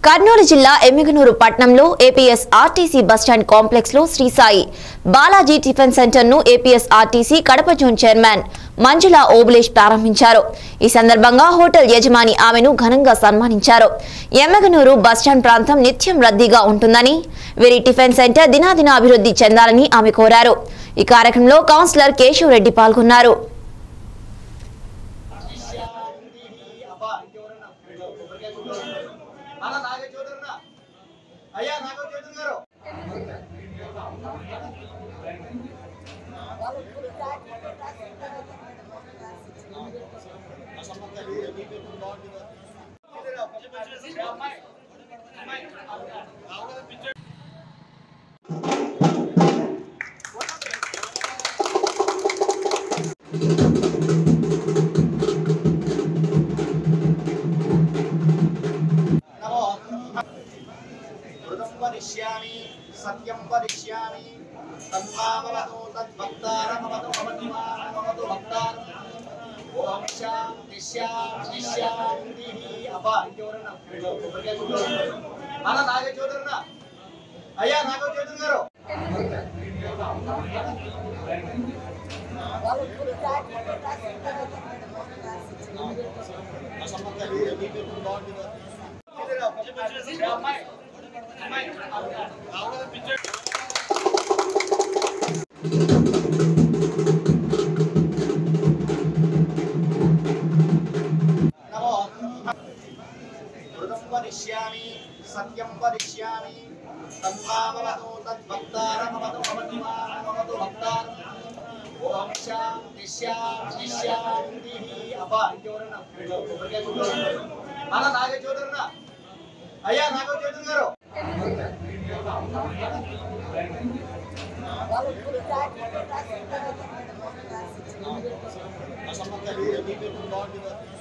కర్నూలు జిల్లా ఎమ్మిగనూరు పట్టణంలో APS RTC bus stand complex లో శ్రీ సాయి బాలాజీ టిఫిన్ సెంటర్ ను APS RTC Kadapa zone chairman Manjula Obulesh ప్రారంభించారు ఈ సందర్భంగా హోటల్ యజమాని ఆమెను ఘనంగా సన్మానించారు ఎమ్మిగనూరు బస్టాండ్ ప్రాంతం నిత్యం రద్దీగా ఉంటుందని వీరి టిఫిన్ సెంటర్ దినాదిన అభివృద్ధి చెందాలని ఆమె కోరారు ఈ కార్యక్రమంలో కౌన్సిలర్ కేశవ్ రెడ్డి పాల్గొన్నారు అబ్బా ఇంకెవరన్నా కొబ్బరికాయ కొట్టేవాళ్ళు. అలా నాగ చౌదరన్నా అయ్యా నాగ చౌదరి గారు నమో మృదం వరిష్యామి సత్యం వరిష్యామి తన్మామవతు తద్భక్తారమవతు భవతిమానమవతు భక్తారం ఓం శాంతి శాంతి శాంతి అబ్బా ఇంకెవరన్నా కొబ్బరికాయ కొట్టేవాళ్ళు. అలా నాగ చౌదరన్నా అయ్యా నాగ చౌదరి గారు నమో మృదం వరిష్యామి సత్యం వరిష్యామి తన్మామవతు తద్భక్తారమవతు భవతిమానమవతు భక్తారం ఓం శాంతి శాంతి శాంతి అబ్బా ఇంకెవరన్నా కొబ్బరికాయ కొట్టేవాళ్ళు. అలా నాగ చౌదరన్నా అయ్యా నాగ చౌదరి గారు బాగుంటుంది